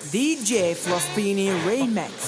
دي جي فلسطيني ريمكس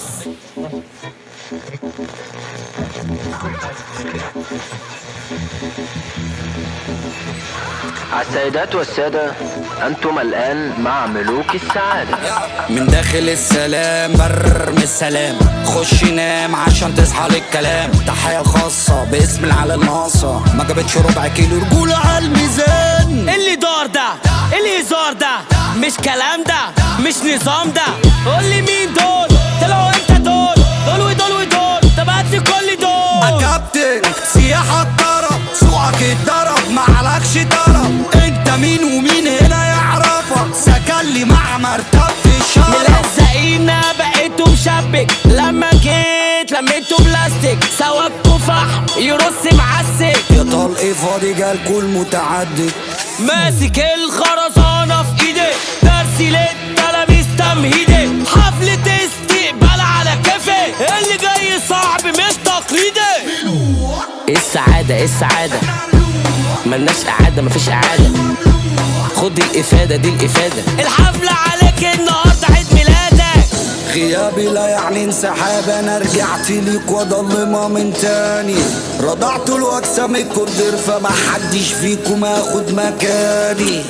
السيدات والسادة أنتم الآن مع ملوك السعادة من داخل السلام بر من السلام خش نام عشان تصحى للكلام تحية خاصة باسم العلى الناصة ما جابتش ربع كيلو رجولة على الميزان اللي دار ده الهزار ده مش كلام ده مش نظام ده قول لي مين دول طلعوا امتى دول دول ودول ودول طب هات لي كل دول كابتن سياحة الطرب سوقك اتضرب معلكش طرب انت مين ومين هنا يعرفك سكن لي مع مرتبة الشرف ملزقينا بقيتوا مشبك لما جيت لميتوا بلاستيك سواكوا فحم يرص معسك يا طلق فاضي جالكوا المتعدد ماسك الخرزانة في ايدي درسي للتلاميذ تمهيدي حفلة استقبال على كيفي اللي جاي صعب مش تقليدي ايه السعادة ايه السعادة ملناش قعادة مفيش قعادة خد الإفادة دي الإفادة الحفلة عليك النهاردة عيد ميلادك غيابي لا يعني انسحاب انا رجعت ليك واضلمها من تاني رضعت الاجسام الكردر فما حدش فيكم اخد مكاني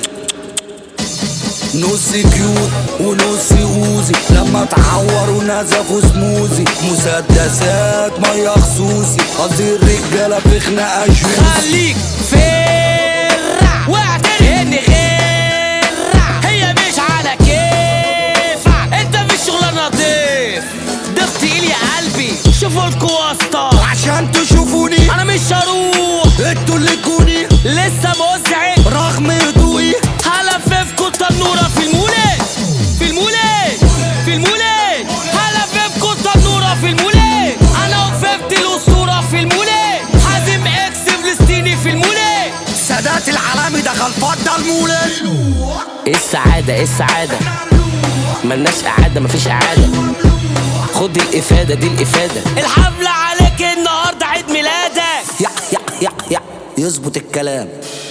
نص كيوت ونص اوزي لما اتعور ونزفوا سموزي مسدسات ميه خصوصي قصدي الرجاله في خناقه جوزي خليك فرع واعترف ان غيرع هي مش على كيفك انت مش شغل نضيف ضغط تقيل يا قلبي شوفوا الكواسطة عشان تشوفوني انا مش هروح انتوا اللي كوني لسه مزعج رغم هدوئي هلففكوا التنورة في المولد في المولد في المولد هلففكوا التنورة في المولد انا وففت الاسطورة في المولد حازم اكس فلسطيني في المولد سادات العالمي دخل فضل المولد ايه السعادة ايه السعادة ملناش قعادة مفيش قعادة خد الإفادة دي الإفادة الحفلة عليك النهاردة عيد ميلادك يا يا يا يا يظبط الكلام